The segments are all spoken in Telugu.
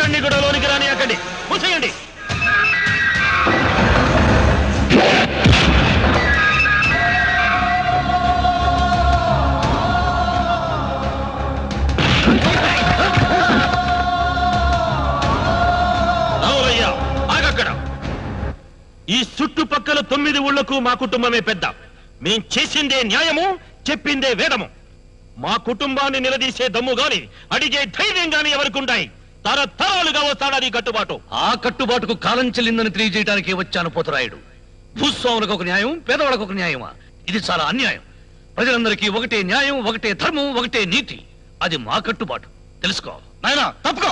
ఎవరిని కూడా లోనికి రాని అక్కడి మూసేయండి రావులయ్యా ఆగక్కడ ఈ చుట్టుపక్కల తొమ్మిది ఊళ్లకు మా కుటుంబమే పెద్ద మేం చేసిందే న్యాయము చెప్పిందే వేదము మా కుటుంబాన్ని నిలదీసే దమ్ము గాని అడిగే ధైర్యం గాని ఎవరికుంటాయి తరతరాలుగా వస్తాడని కట్టుబాటు ఆ కట్టుబాటుకు కాలం చెల్లిందని తెలియజేయడానికి వచ్చాను పోతరాయుడు భూస్వాములకు ఒక న్యాయం పేదవాళ్ళకు ఒక న్యాయమా ఇది చాలా అన్యాయం ప్రజలందరికీ ఒకటే న్యాయం ఒకటే ధర్మం ఒకటే నీతి అది మా కట్టుబాటు తెలుసుకో నాయనా తప్పుకో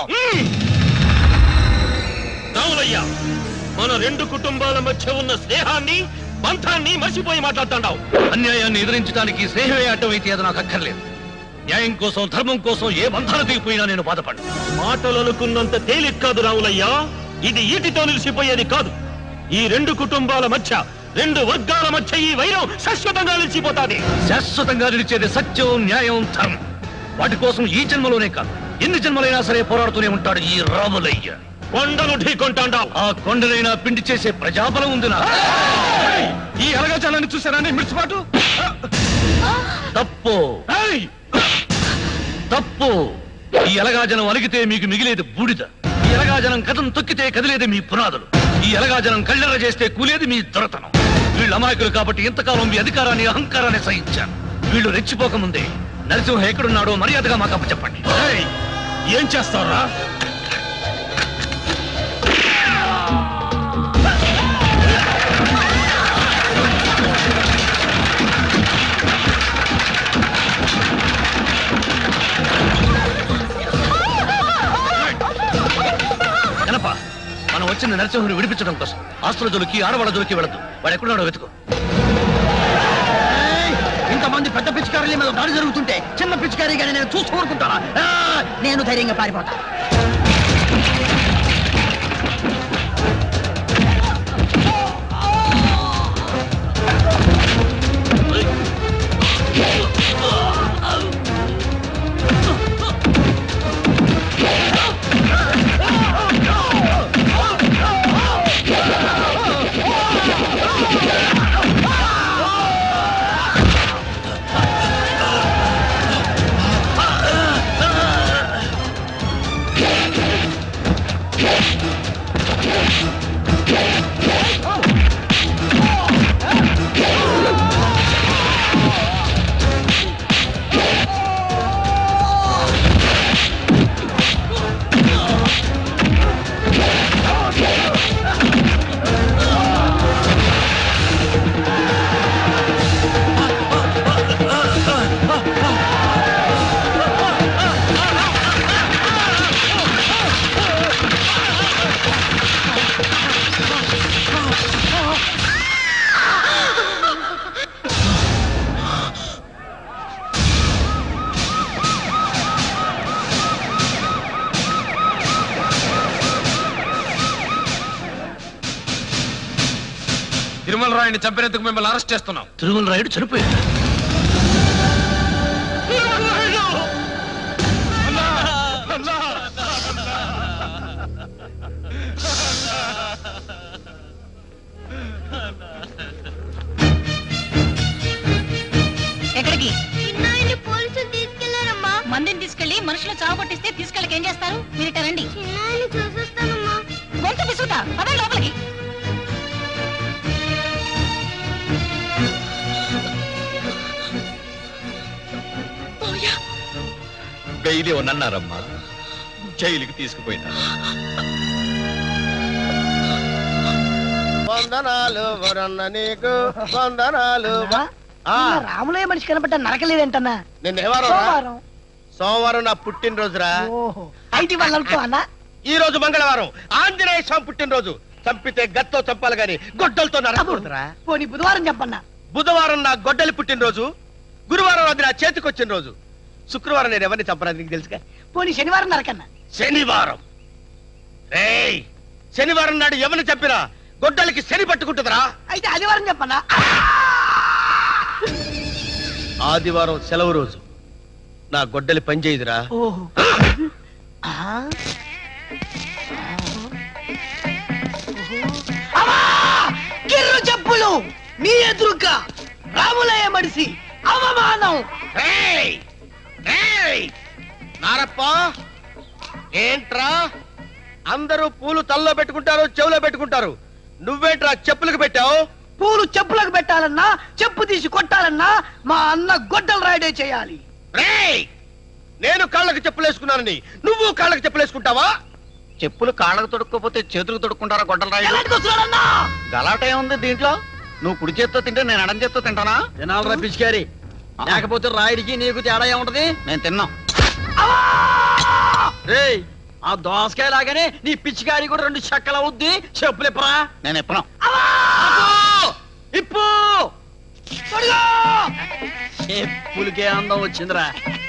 రావులయ్యా మన రెండు కుటుంబాల మధ్య ఉన్న స్నేహాన్ని బంధాన్ని మర్చిపోయి మాట్లాడుతున్నావు అన్యాయాన్ని ఎదిరించడానికి స్నేహమే అడ్డమైతే అది నాకు అక్కర్లేదు న్యాయం కోసం ధర్మం కోసం ఏ బంధాలు దిగిపోయినా నేను బాధపడ్డా మాటలు అనుకున్నంత తేలిక కాదు రావులయ్యా ఇది ఈటితో నిలిచిపోయేది కాదు ఈ రెండు కుటుంబాల మధ్య రెండు వర్గాల మధ్య ఈ వైరం శాశ్వతంగా నిలిచిపోతాది శాశ్వతంగా నిలిచేది సత్యం న్యాయం ధర్మం వాటి కోసం ఈ జన్మలోనే కాదు ఎన్ని జన్మలైనా సరే పోరాడుతూనే ఉంటాడు ఈ రాములయ్య కొండను ఢీకొంటాండావు ఆ కొండనైనా పిండి చేసే ప్రజాబలం ఉంది నా ఈ అలగజాలని చూసారని మిడిచిపాటు తప్పు తప్పు ఈ ఎలగాజనం అలిగితే మీకు మిగిలేది బూడిద ఈ ఎలగాజనం కథం తొక్కితే కదిలేది మీ పునాదులు ఈ ఎలగాజనం కళ్ళెర చేస్తే కూలేది మీ దొరతనం వీళ్ళు అమాయకులు కాబట్టి ఇంతకాలం మీ అధికారాన్ని అహంకారాన్ని సహించాను వీళ్ళు రెచ్చిపోకముందే నరసింహ ఎక్కడున్నాడో మర్యాదగా మాకు అప్పచెప్పండి ఏం చేస్తారా కనప మనం వచ్చిన నరసింహుని విడిపించడం కోసం ఆస్తుల దొరికి ఆడవాళ్ళ దొరికి వెళ్ళదు వాడు ఎక్కడున్నాడో వెతుకు ఇంతమంది పెద్ద పిచ్చికారుల మీద దాడి జరుగుతుంటే చిన్న పిచ్చికారిగానే నేను చూస్తూ ఊరుకుంటానా ఆ, నేను ధైర్యంగా పారిపోతా తిరుమల రాయుని చంపినందుకు మిమ్మల్ని అరెస్ట్ చేస్తున్నాం తిరుమల రాయుడు చనిపోయాడు ఎక్కడికి చిన్నాయిని పోలీసులు తీసుకెళ్లారమ్మా మందిని తీసుకెళ్లి మనుషులు చావగొట్టిస్తే తీసుకెళ్ళకి ఏం చేస్తారు మీరు ఇట్ట రండి చిన్నాయిని చూసేస్తానమ్మా గొంతు పిసుకుతా పదండి లోపలికి బెయిల్ ఇవ్వనన్నారమ్మా జైలుకి తీసుకుపోయినా వందనాలు వరన్న నీకు వందనాలు ఆ, రాములయ్య మనిషి కనపడ్డా నరకలేదంటన్నా నిన్న ఏ వారం రా? సోమవారం సోమవారం నా పుట్టినరోజురా ఓహో అయితే వాళ్ళతో అన్నా ఈ రోజు మంగళవారం ఆంజనేయ స్వామి పుట్టినరోజు చంపితే గత్తో చంపాలి గాని గొడ్డలతో నరకూడదురా పోనీ బుధవారం చెప్పన్నా బుధవారం నా గొడ్డలి పుట్టినరోజు గురువారం అది నా చేతికొచ్చిన రోజు శుక్రవారం నేను ఎవరిని చంపరాదు నీకు తెలుసుగా పోనీ శనివారం నరకన్నా శనివారం ఏయ్ శనివారం నాడు ఎవరిని చంపినా గొడ్డలికి శని పట్టుకుంటుందిరా అయితే ఆదివారం చెప్పన్నా ఆదివారం సెలవు రోజు నా గొడ్డలి పనిచేయదురా ఓహో ఆ? అమ్మా! కిర్రు చెప్పులు మీ ఎదురుగా రాములయ్య మడిసి అవమానం ఏయ్! ఏయ్! నారప్ప ఏంట్రా అందరూ పూలు తల్లో పెట్టుకుంటారు చెవులో పెట్టుకుంటారు నువ్వేంట్రా చెప్పులకు పెట్టావు పూలు చెప్పులకు పెట్టాలన్నా చెప్పు తీసి కొట్టాలన్నా మా అన్న గొడ్డలు రాయడే చేయాలి రేయ్ నేను కాళ్ళకి చెప్పులు వేసుకున్నానని నువ్వు కాళ్ళకి చెప్పులు వేసుకుంటావా చెప్పులు కాళ్ళకు తొడుక్కోపోతే చేతులకు తొడుక్కుంటారా గొడ్డలు రాయి ఎలాంటికి వస్తున్నాడన్నా గలాట ఏముంది దీంట్లో నువ్వు కుడి చేత్తో తింటే నేను ఎడం చేత్తో తింటానా తినాలరా పిచ్చికారి లేకపోతే రాయుడికి నీకు తేడా ఏముంటది నేను తిన్నాం రేయ్ ఆ దోసకాయ లాగానే నీ పిచ్చికారి కూడా రెండు చెక్కలు అవుద్ది చెప్పులు ఇప్పరా నేను ఎప్పను ఇప్పు పొడుగు! చెప్పులకే అందం వచ్చిందిరా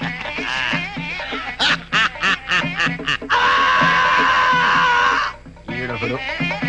ఈడొకడు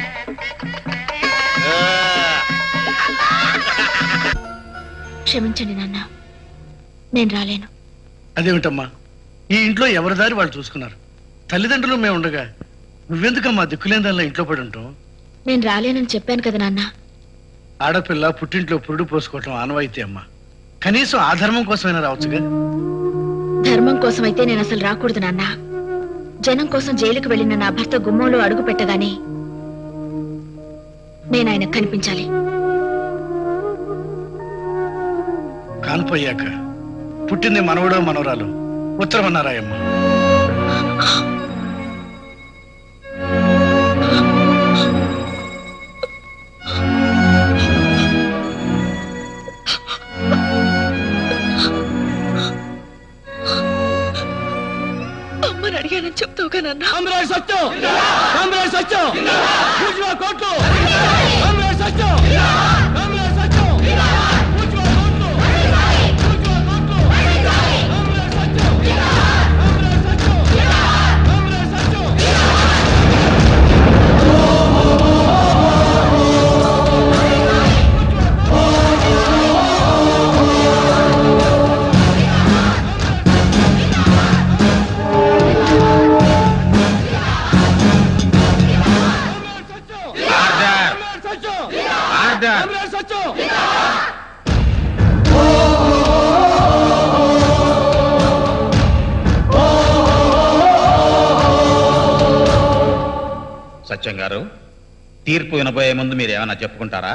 క్షమించండి నాన్న నేను రాలేను అదేమిటమ్మా ఈ ఇంట్లో ఎవరి దారి వాళ్ళు చూసుకున్నారు తల్లిదండ్రులు మేము ఉండగా నువ్వెందుకమ్మా దిక్కులేని దానిలో ఇంట్లో పడి ఉంటాం నేను రాలేనని చెప్పాను కదా నాన్న ఆడపిల్ల పుట్టింట్లో పురుడు పోసుకోవటం ఆనవాయితీ అమ్మా కనీసం ఆ ధర్మం కోసమైనా రావచ్చుగా ధర్మం కోసం అయితే నేను అసలు రాకూడదు నాన్న జనం కోసం జైలుకు వెళ్ళిన నా భర్త గుమ్మంలో అడుగు పెట్టగానే నేను ఆయనకు కనిపించాలి కాన్పోయాక పుట్టింది మనవడో మనవరాలు ఉత్తరమన్నారాయమ్మ అమ్మని అడిగానని చెప్తావుగా నాన్న కామ్రేడ్ సత్యం కామ్రేడ్ సత్యం పూజ్వా కోట్లు కామ్రేడ్ సత్యం కామ్రేడ్ సత్యం పూజ్వా కోట్లు పూజ్వా కోట్లు comrade Satyam comrade Satyam comrade Satyam comrade Satyam comrade Satyam Satyam గారు తీర్పు వినబోయే ముందు మీరు ఏమైనా చెప్పుకుంటారా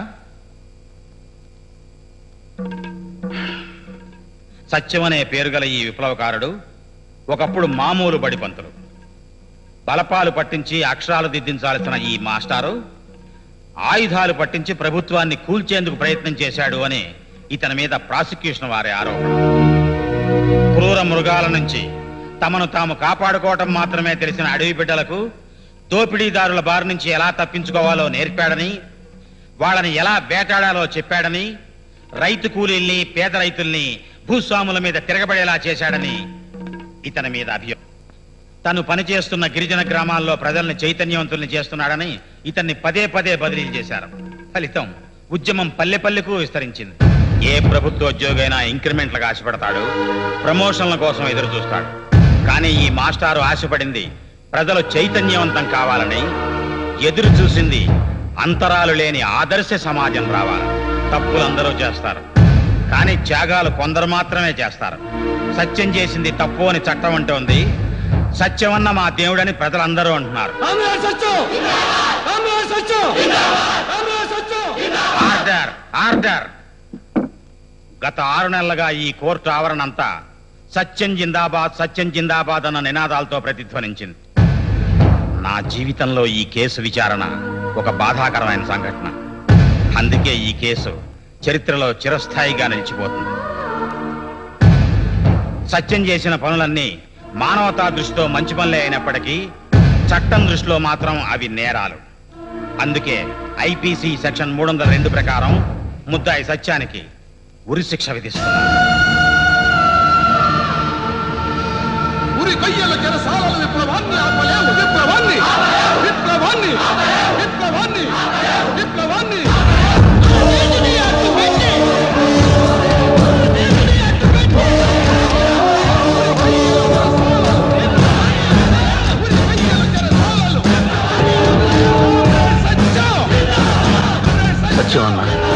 సత్యం అనే పేరు గల ఈ విప్లవకారుడు ఒకప్పుడు మామూలు బడి పంతులు బలపాలు పట్టించి అక్షరాలు దిద్దించాల్సిన ఈ మాస్టారు ఆయుధాలు పట్టించి ప్రభుత్వాన్ని కూల్చేందుకు ప్రయత్నం చేశాడు అని ఇతని మీద ప్రాసిక్యూషన్ వారి ఆరోపణ క్రూర మృగాల నుంచి తమను తాము కాపాడుకోవటం మాత్రమే తెలిసిన అడవి బిడ్డలకు దోపిడీదారుల బారి నుంచి ఎలా తప్పించుకోవాలో నేర్పాడని వాళ్ళని ఎలా వేటాడాలో చెప్పాడని రైతు కూలీల్ని పేద రైతుల్ని భూస్వాముల మీద తిరగబడేలా చేశాడని ఇతని మీద అభియోగం తను పనిచేస్తున్న గిరిజన గ్రామాల్లో ప్రజల్ని చైతన్యవంతుల్ని చేస్తున్నాడని ఇతన్ని పదే పదే బదిలీ చేశారు ఫలితం ఉద్యమం పల్లె పల్లెకు విస్తరించింది ఏ ప్రభుత్వోద్యోగైనా ఇంక్రిమెంట్లకు ఆశపడతాడు ప్రమోషన్ల కోసం ఎదురు చూస్తాడు కానీ ఈ మాస్టారు ఆశపడింది ప్రజలు చైతన్యవంతం కావాలని ఎదురు చూసింది అంతరాలు లేని ఆదర్శ సమాజం రావాలి తప్పులు అందరూ చేస్తారు కానీ త్యాగాలు కొందరు మాత్రమే చేస్తారు సత్యం చేసింది తప్పు అని చట్టం అంటోంది సత్యమన్న మా దేవుడని ప్రజలందరూ అంటున్నారు comrade Satyam comrade Satyam comrade Satyam order order గత ఆరు నెలలుగా ఈ కోర్టు ఆవరణ అంతా సత్యం జిందాబాద్ సత్యం జిందాబాద్ అన్న నినాదాలతో ప్రతిధ్వనించింది నా జీవితంలో ఈ కేసు విచారణ ఒక బాధాకరమైన సంఘటన అందుకే ఈ కేసు చరిత్రలో చిరస్థాయిగా నిలిచిపోతుంది సత్యం చేసిన పనులన్నీ మానవతా దృష్టితో మంచి పనులే అయినప్పటికీ చట్టం దృష్టిలో మాత్రం అవి నేరాలు అందుకే ఐపీసీ సెక్షన్ మూడు వందల రెండు ప్రకారం ముద్దాయి సత్యానికి ఉరి శిక్ష విధిస్తున్నారు ఉరి కొయ్యల జనసాలలు విప్లవాన్ని ఆపలేవు విప్లవాన్ని విప్లవాన్ని విప్లవాన్ని విప్లవాన్ని నీతిని అడ్డుపెట్టి నీతిని అడ్డుపెట్టి ఉరి కొయ్యల జనసాలలు ఉరి కొయ్యల జనసాలలు వచ్చావన్నా